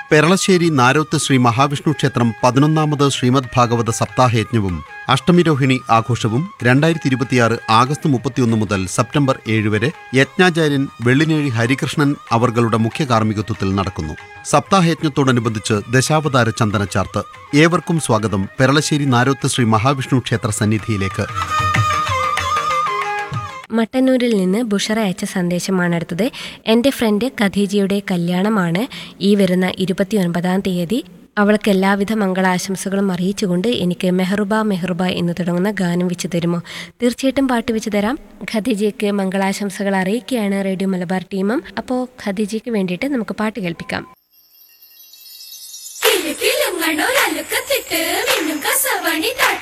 പെരളശ്ശേരി നാരോത്ത് ശ്രീ മഹാവിഷ്ണു ക്ഷേത്രം പതിനൊന്നാമത് ശ്രീമദ് ഭാഗവത സപ്താഹയജ്ഞവും അഷ്ടമിരോഹിണി ആഘോഷവും രണ്ടായിരത്തി ഇരുപത്തിയാറ് ആഗസ്റ്റ് മുപ്പത്തിയൊന്ന് മുതൽ സെപ്റ്റംബർ ഏഴ് വരെ യജ്ഞാചാര്യൻ വെള്ളിനേഴി ഹരികൃഷ്ണൻ അവർകളുടെ മുഖ്യ കാർമ്മികത്വത്തിൽ നടക്കുന്നു സപ്താഹയജ്ഞത്തോടനുബന്ധിച്ച് ദശാവതാര ചന്ദനച്ചാർത്ത് ഏവർക്കും സ്വാഗതം പെരളശ്ശേരി നാരോത്ത് ശ്രീ മഹാവിഷ്ണു ക്ഷേത്ര സന്നിധിയിലേക്ക് മട്ടന്നൂരിൽ നിന്ന് ബുഷറ അയച്ച സന്ദേശമാണ് അടുത്തത് എൻ്റെ ഫ്രണ്ട് ഖദീജയുടെ കല്യാണമാണ് ഈ വരുന്ന ഇരുപത്തിയൊൻപതാം തീയതി അവൾക്ക് എല്ലാവിധ മംഗളാശംസകളും അറിയിച്ചുകൊണ്ട് എനിക്ക് മെഹറുബ മെഹറുബ എന്ന് തുടങ്ങുന്ന ഗാനം വെച്ച് തരുമോ തീർച്ചയായിട്ടും പാട്ട് വെച്ച് തരാം ഖദീജയ്ക്ക് മംഗളാശംസകൾ അറിയിക്കുകയാണ് റേഡിയോ മലബാർ ടീമും അപ്പോൾ ഖദീജയ്ക്ക് വേണ്ടിയിട്ട് നമുക്ക് പാട്ട് കേൾപ്പിക്കാം കിലുകിലുങ്ങണൊരലുക്കത്തിട്ട് മിന്നും കസവണി തട്ട്